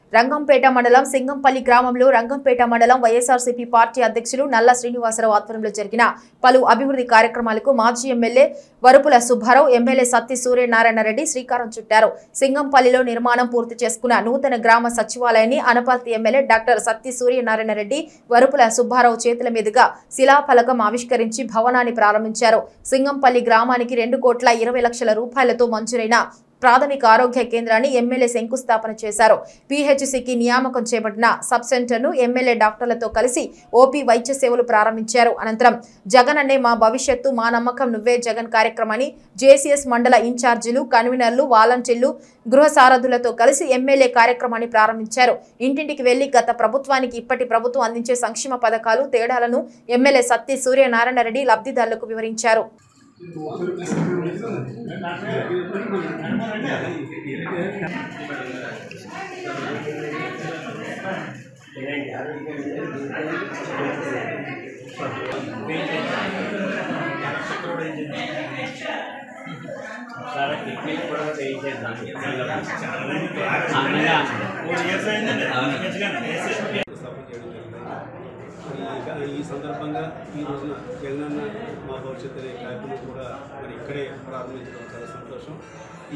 రంగంపేట మండలం సింగంపల్లి గ్రామంలో రంగంపేట మండలం వైఎస్ఆర్సీపీ పార్టీ అధ్యక్షులు నల్ల శ్రీనివాసరావు ఆధ్వర్యంలో జరిగిన పలు అభివృద్ధి కార్యక్రమాలకు మాజీ ఎమ్మెల్యే వరుపుల సుబ్బారావు ఎమ్మెల్యే సత్తి సూర్యనారాయణ రెడ్డి శ్రీకారం చుట్టారు సింగంపల్లిలో నిర్మాణం పూర్తి చేసుకున్న నూతన గ్రామ సచివాలయాన్ని అనపర్తి ఎమ్మెల్యే డాక్టర్ సత్తి సూర్యనారాయణ రెడ్డి వరుపుల సుబ్బారావు చేతుల మీదుగా శిలాఫలకం ఆవిష్కరించి భవనాన్ని ప్రారంభించారు సింగంపల్లి గ్రామానికి రెండు కోట్ల ఇరవై లక్షల రూపాయలతో మంజూరైన ప్రాథమిక ఆరోగ్య కేంద్రాన్ని ఎమ్మెల్యే శంకుస్థాపన చేశారు పీహెచ్సికి నియామకం చేపట్టిన సబ్ సెంటర్ను ఎమ్మెల్యే డాక్టర్లతో కలిసి ఓపీ వైద్య సేవలు ప్రారంభించారు అనంతరం జగన్ అనే మా భవిష్యత్తు మా నమ్మకం నువ్వే జగన్ కార్యక్రమాన్ని జేసీఎస్ మండల ఇన్ఛార్జీలు కన్వీనర్లు వాలంటీర్లు గృహ సారథులతో కలిసి ఎమ్మెల్యే కార్యక్రమాన్ని ప్రారంభించారు ఇంటింటికి వెళ్లి గత ప్రభుత్వానికి ఇప్పటి ప్రభుత్వం అందించే సంక్షేమ పథకాలు తేడాలను ఎమ్మెల్యే సత్తి సూర్యనారాయణ రెడ్డి లబ్ధిదారులకు వివరించారు చాలా టెక్నిక్ కూడా చేయించేద్దాం అనగా స్థాపన చేయడం జరిగింది ఈ- ఈ సందర్భంగా ఈ రోజున జగనన్న మా భవిష్యత్తు అనే కార్యక్రమం కూడా మరి ఇక్కడే ప్రారంభించడం చాలా సంతోషం